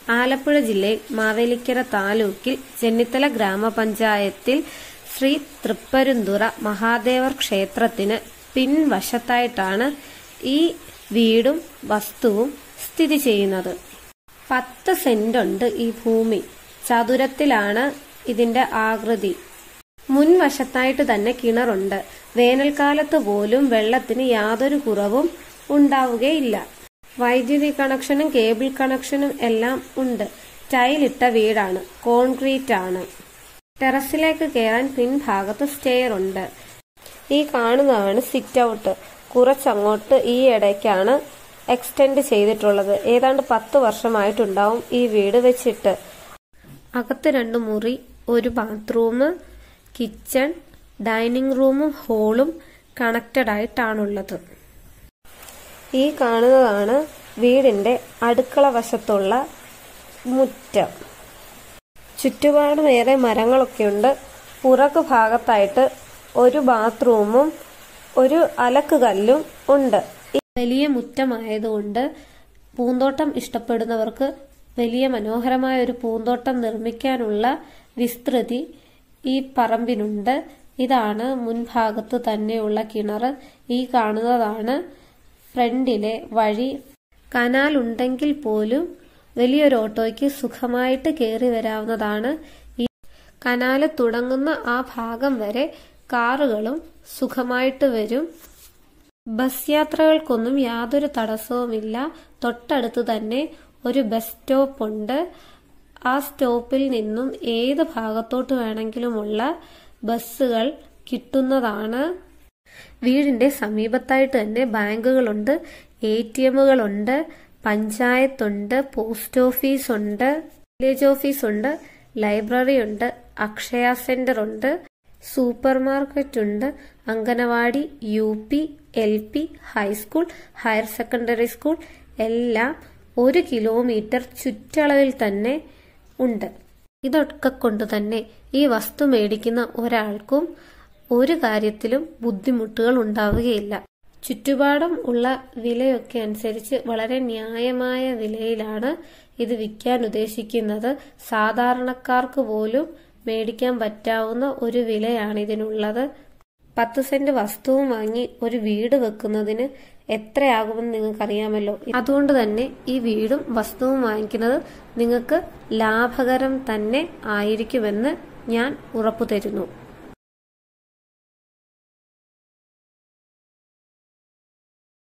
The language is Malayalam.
ആലപ്പുഴ ജില്ലയിൽ മാവേലിക്കര താലൂക്കിൽ ചെന്നിത്തല ഗ്രാമപഞ്ചായത്തിൽ ശ്രീ തൃപ്പരുന്തുറ മഹാദേവർ ക്ഷേത്രത്തിന് പിൻവശത്തായിട്ടാണ് ഈ വീടും വസ്തുവും സ്ഥിതി ചെയ്യുന്നത് പത്ത് സെന്റുണ്ട് ഈ ഭൂമി ചതുരത്തിലാണ് ഇതിന്റെ ആകൃതി മുൻവശത്തായിട്ട് തന്നെ കിണറുണ്ട് വേനൽക്കാലത്ത് പോലും വെള്ളത്തിന് യാതൊരു കുറവും ഉണ്ടാവുകയില്ല വൈദ്യുതി കണക്ഷനും കേബിൾ കണക്ഷനും എല്ലാം ഉണ്ട് ടൈലിട്ട വീടാണ് കോൺക്രീറ്റ് ആണ് ടെറസിലേക്ക് കയറാൻ പിൻഭാഗത്ത് സ്റ്റെയർ ഉണ്ട് ഈ കാണുന്നതാണ് സിറ്റ് ഔട്ട് കുറച്ചങ്ങോട്ട് ഈ ഇടയ്ക്കാണ് എക്സ്റ്റെൻഡ് ചെയ്തിട്ടുള്ളത് ഏതാണ്ട് പത്ത് വർഷമായിട്ടുണ്ടാവും ഈ വീട് വെച്ചിട്ട് അകത്ത് രണ്ട് മുറി ഒരു ബാത്റൂം കിച്ചൺ ഡൈനിങ് റൂമും ഹോളും കണക്റ്റഡ് ആയിട്ടാണുള്ളത് ഈ കാണുന്നതാണ് വീടിന്റെ അടുക്കള വശത്തുള്ള മുറ്റം ചുറ്റുപാടും ഏറെ മരങ്ങളൊക്കെയുണ്ട് പുറകു ഭാഗത്തായിട്ട് ഒരു ബാത്റൂമും ഒരു അലക്കുകല്ലും ഉണ്ട് ഈ വലിയ മുറ്റമായതുകൊണ്ട് പൂന്തോട്ടം ഇഷ്ടപ്പെടുന്നവർക്ക് വലിയ മനോഹരമായ ഒരു പൂന്തോട്ടം നിർമ്മിക്കാനുള്ള വിസ്തൃതി ഈ പറമ്പിനുണ്ട് ഇതാണ് മുൻഭാഗത്ത് തന്നെയുള്ള കിണർ ഈ കാണുന്നതാണ് ഫ്രണ്ടിലെ വഴി കനാൽ ഉണ്ടെങ്കിൽ പോലും വലിയൊരു ഓട്ടോയ്ക്ക് സുഖമായിട്ട് കയറി വരാവുന്നതാണ് ഈ കനാല് തുടങ്ങുന്ന ആ ഭാഗം വരെ കാറുകളും സുഖമായിട്ട് വരും ബസ് യാത്രകൾക്കൊന്നും യാതൊരു തടസ്സവുമില്ല തൊട്ടടുത്ത് തന്നെ ഒരു ബസ് സ്റ്റോപ്പ് ഉണ്ട് ആ സ്റ്റോപ്പിൽ നിന്നും ഏത് ഭാഗത്തോട്ട് വേണമെങ്കിലുമുള്ള ബസ്സുകൾ കിട്ടുന്നതാണ് വീടിന്റെ സമീപത്തായിട്ട് തന്നെ ബാങ്കുകളുണ്ട് എ ടി എമ്മുകളുണ്ട് പഞ്ചായത്തുണ്ട് പോസ്റ്റ് ഓഫീസ് ഉണ്ട് വില്ലേജ് ഓഫീസ് ഉണ്ട് ലൈബ്രറി ഉണ്ട് അക്ഷയ സെന്റർ ഉണ്ട് സൂപ്പർ മാർക്കറ്റ് ഉണ്ട് anganwadi U P L P high school higher secondary school എല്ലാം ഒരു കിലോമീറ്റർ ചുറ്റളവിൽ തന്നെ ഉണ്ട് ഇതൊക്കെ കൊണ്ട് തന്നെ ഈ വസ്തു മേടിക്കുന്ന ഒരാൾക്കും ഒരു കാര്യത്തിലും ബുദ്ധിമുട്ടുകൾ ഉണ്ടാവുകയില്ല ചുറ്റുപാടും ഉള്ള വിലയൊക്കെ അനുസരിച്ച് വളരെ ന്യായമായ വിലയിലാണ് ഇത് വിൽക്കാൻ ഉദ്ദേശിക്കുന്നത് സാധാരണക്കാർക്ക് പോലും മേടിക്കാൻ പറ്റാവുന്ന ഒരു വിലയാണ് ഇതിനുള്ളത് പത്ത് സെന്റ് വസ്തുവും വാങ്ങി ഒരു വീട് വെക്കുന്നതിന് എത്രയാകുമെന്ന് നിങ്ങൾക്കറിയാമല്ലോ അതുകൊണ്ട് തന്നെ ഈ വീടും വസ്തുവും വാങ്ങിക്കുന്നത് നിങ്ങൾക്ക് ലാഭകരം തന്നെ ആയിരിക്കുമെന്ന് ഞാൻ ഉറപ്പു തരുന്നു